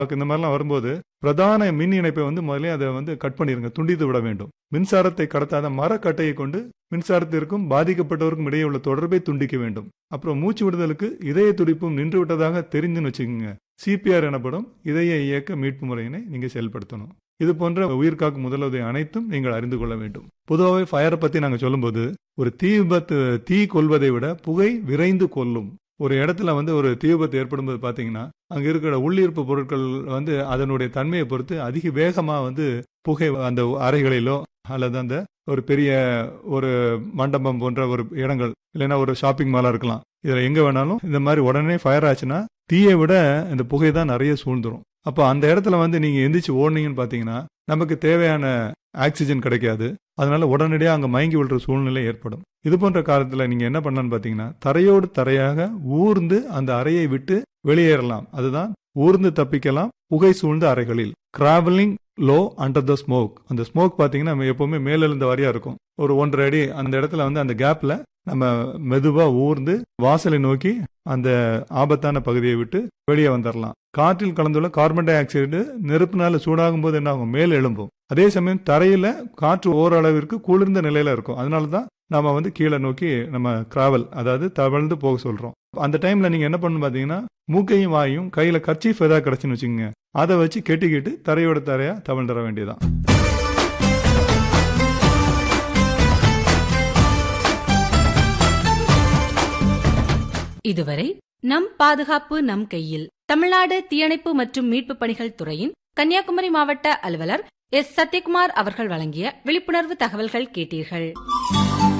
இந்த மாதிரிலாம் வரும்போது பிரதான மின் இணைப்பை வந்து முதல்ல அதை வந்து கட் பண்ணிருங்க துண்டித்து விட வேண்டும் மின்சாரத்தை கடத்தாத மரக்கட்டையை கொண்டு மின்சாரத்திற்கும் பாதிக்கப்பட்டவருக்கும் இடையே உள்ள தொடர்பை துண்டிக்க வேண்டும் அப்புறம் மூச்சு விடுதலுக்கு இதய துடிப்பும் நின்று விட்டதாக தெரிஞ்சுன்னு வச்சுக்கோங்க சிபிஆர் எனப்படும் இதய இயக்க மீட்பு முறையினை நீங்க செயல்படுத்தணும் இது போன்ற உயிர்காக்கும் முதலுதவி அனைத்தும் நீங்கள் அறிந்து கொள்ள வேண்டும் பொதுவாகவே ஃபயரை பத்தி நாங்க சொல்லும்போது ஒரு தீ விபத்து தீ கொள்வதை விட புகை விரைந்து கொல்லும் ஒரு இடத்துல வந்து ஒரு தீ விபத்து ஏற்படும் போது பாத்தீங்கன்னா அங்க இருக்கிற உள்ளீர்ப்பு பொருட்கள் வந்து அதனுடைய தன்மையை பொறுத்து அதிக வேகமா வந்து புகை அந்த அறைகளிலோ அல்லது அந்த ஒரு பெரிய ஒரு மண்டபம் போன்ற ஒரு இடங்கள் இல்லைன்னா ஒரு ஷாப்பிங் மாலா இருக்கலாம் இதுல எங்க வேணாலும் இந்த மாதிரி உடனே ஃபயர் ஆச்சுன்னா தீயை விட இந்த புகை தான் நிறைய சூழ்ந்துரும் அப்போ அந்த இடத்துல வந்து நீங்க எந்திரிச்சு ஓடுனீங்கன்னு பாத்தீங்கன்னா நமக்கு தேவையான ஆக்சிஜன் கிடைக்காது அதனால உடனடியாக அங்க மயங்கி விழுற சூழ்நிலை ஏற்படும் இது போன்ற காலத்துல நீங்க என்ன பண்ணலாம்னு பாத்தீங்கன்னா தரையோடு தரையாக ஊர்ந்து அந்த அறையை விட்டு வெளியேறலாம் அதுதான் ஊர்ந்து தப்பிக்கலாம் புகை சூழ்ந்த அறைகளில் travelling low under the smoke அந்த ஸ்மோக் பாத்தீங்கன்னா நம்ம எப்பவுமே மேலெழுந்த வாரியா இருக்கும் ஒரு ஒன்றரை அடி அந்த இடத்துல வந்து அந்த கேப்ல நம்ம மெதுவா ஊர்ந்து வாசலை நோக்கி அந்த ஆபத்தான பகுதியை விட்டு வெளியே வந்துடலாம் காற்றில் கலந்துள்ள கார்பன் டை ஆக்சைடு நெருப்புனால சூடாகும் போது என்ன ஆகும் மேல் எழும்பும் அதே சமயம் தரையில காற்று ஓரளவிற்கு குளிர்ந்த நிலையில இருக்கும் அதனால தான் நாம வந்து கீழே நோக்கி நம்ம டிராவல் அதாவது தவழ்ந்து போக சொல்றோம் அந்த டைம்ல நீங்க என்ன பண்ணணும் பாத்தீங்கன்னா மூக்கையும் வாயும் கையில கர்ச்சீஃப் ஏதாவது கிடைச்சுன்னு வச்சுக்கோங்க அதை வச்சு கெட்டிக்கிட்டு தரையோட தரையா தவழ்ந்துட வேண்டியதான் இதுவரை நம் பாதுகாப்பு நம் கையில் தமிழ்நாடு தீயணைப்பு மற்றும் மீட்பு பணிகள் துறையின் கன்னியாகுமரி மாவட்ட அலுவலர் எஸ் சத்யகுமார் அவர்கள் வழங்கிய விழிப்புணர்வு தகவல்கள் கேட்டீர்கள்